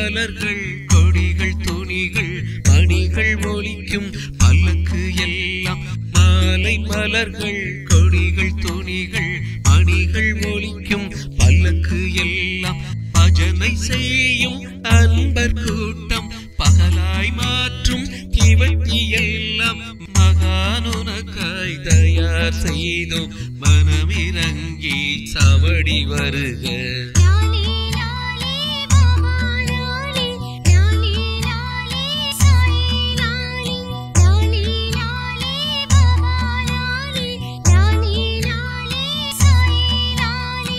மலர்கள் கொடிகள் துணிகள் மணிகள் ஒலிக்கும் பல்லக்கு எல்லாம் மாலை மலர்கள் கொடிகள் துணிகள் மணிகள் ஒலிக்கும் பல்லக்கு எல்லாம் பஜனை செய்யும் அன்பர் கூட்டம் பகலாய் மாற்றும் இவற்றி எல்லாம் மகானுனக்காய் தயார் செய்தோம் மனமிறங்கி சவடி வருக லாலி லாலி மகாலாலி லாலி லாலி சாயி லாலி லாலி லாலி மகாலாலி லாலி லாலி சாயி லாலி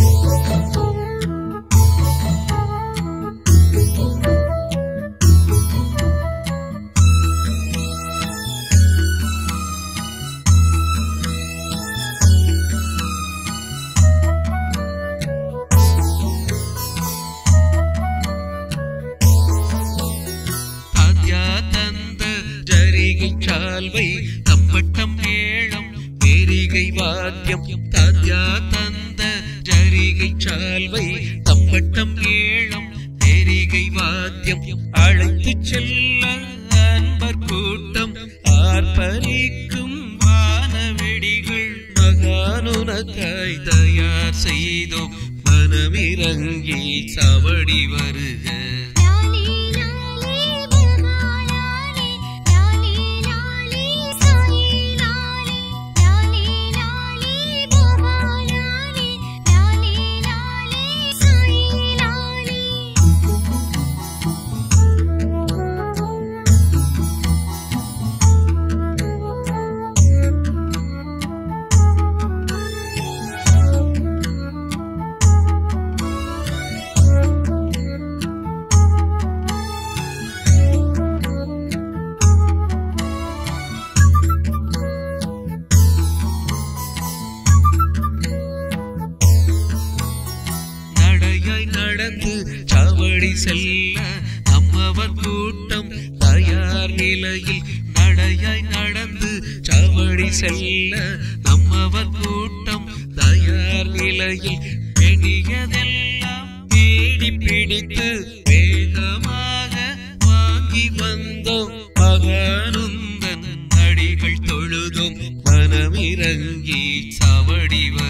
தாத்யா தந்த ஜரிகை சால்வை தம்பட்டம் மேளம் பேரிகை வாத்தியம் தாத்யா தந்த ஜரிகை சால்வை தம்பட்டம் மேளம் பேரிகை வாத்தியம் அழைத்து செல்ல அன்பர் கூட்டம் ஆர்ப்பரிக்கும் வானவெடிகள் மகானுனக்காய் தயார் செய்தோம் மனமிறங்கி சவடி வருக லாலி லாலி மகாலாலி லாலி லாலி சாயி லாலி லாலி லாலி மகாலாலி லாலி லாலி சாயி லாலி நடையாய் நடந்து சவடி செல்ல நம்மவர் கூட்டம் தயார் நிலையில் நடையாய் நடந்து சவடி செல்ல நம்மவர் கூட்டம் தயார் நிலையில் பெணியதெல்லாம் தேடி பிடித்து வேகமாக வாங்கி வந்தோம் மகானுந்தன் அடிகள் தொழுதும் மனமிறங்கி சவடி